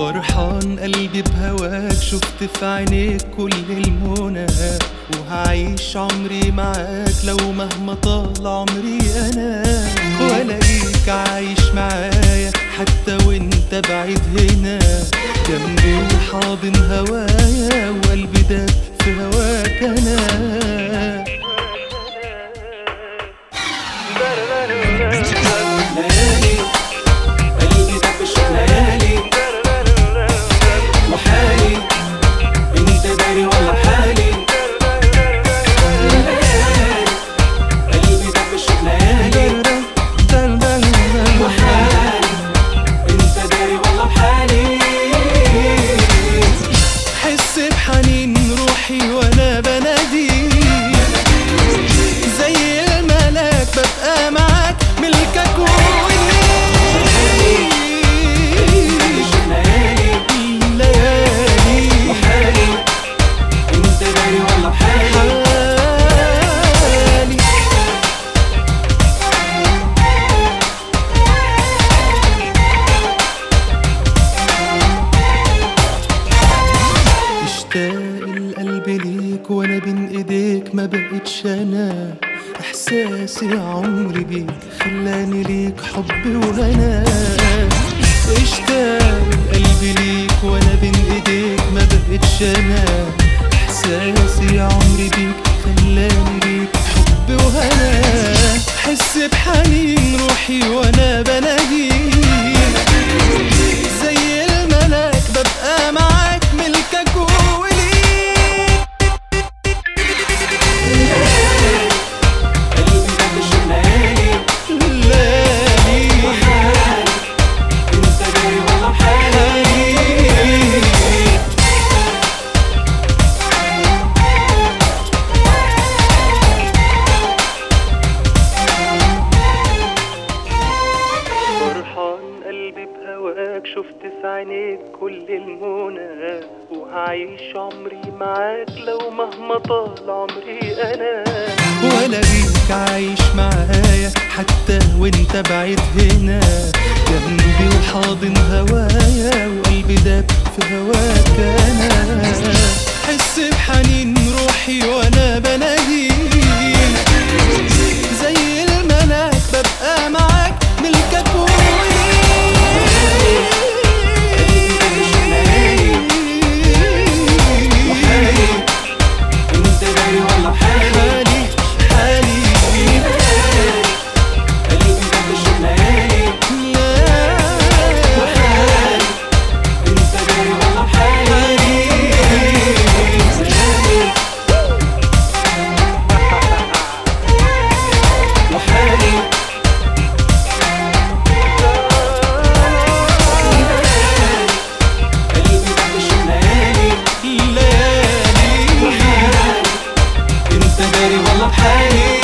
فرحان قلبي بهواك شفت في عينيك كل المنى وهعيش عمري معاك لو مهما طال عمري انا والاقيك عايش معايا حتى وانت بعيد هنا جنبي وحاضن هوايا وقلبي داب في هواك انا ليالي قلبي ده في الشوق ليالي وحالي انت داري ولا بحالي ليالي قلبي ده في الشوق ليالي وحالي انت داري ولا بحالي حس بحنين روحي وانا بناديك زي الملاك ببقى معاك ملكك الشوق ليالي ليالي وحالي انت داري ولا بحالي حالي اشتاق القلب ليك وانا بين ايديك ما بقتش انا احساسي عمري بيك خلاني ليك حب وهنا اشتاق القلب ليك وانا بين ايديك ما بقتش انا احساسي عمري بيك خلاني ليك حب وهنا حس بحنين روحي وانا بناديك زي الملاك ببقى معاك ملكك وليك قلبي ده في الشوق ليالي ليالي وحالي انت داري ولا بحالي فرحان قلبي بهواك شفت في عينيك كل المنى وهعيش عمري معاك لو مهما طال عمري انا ولا بيك عايش معايا حتى وانت بعيد هنا جنبي وحاضن هوايا وقلبي داب في هواك انا حس بحنين روحي وانا بناديك زي الملاك ببقى معاك ملكك وحالي انت داري ولا بحالي حالي حالي قلبي ده في الشوق ليالي وحالي انت داري ولا بحالي وحالي قلبي ده في الشوق ليالي ليالي وحالي انت داري ولا بحالي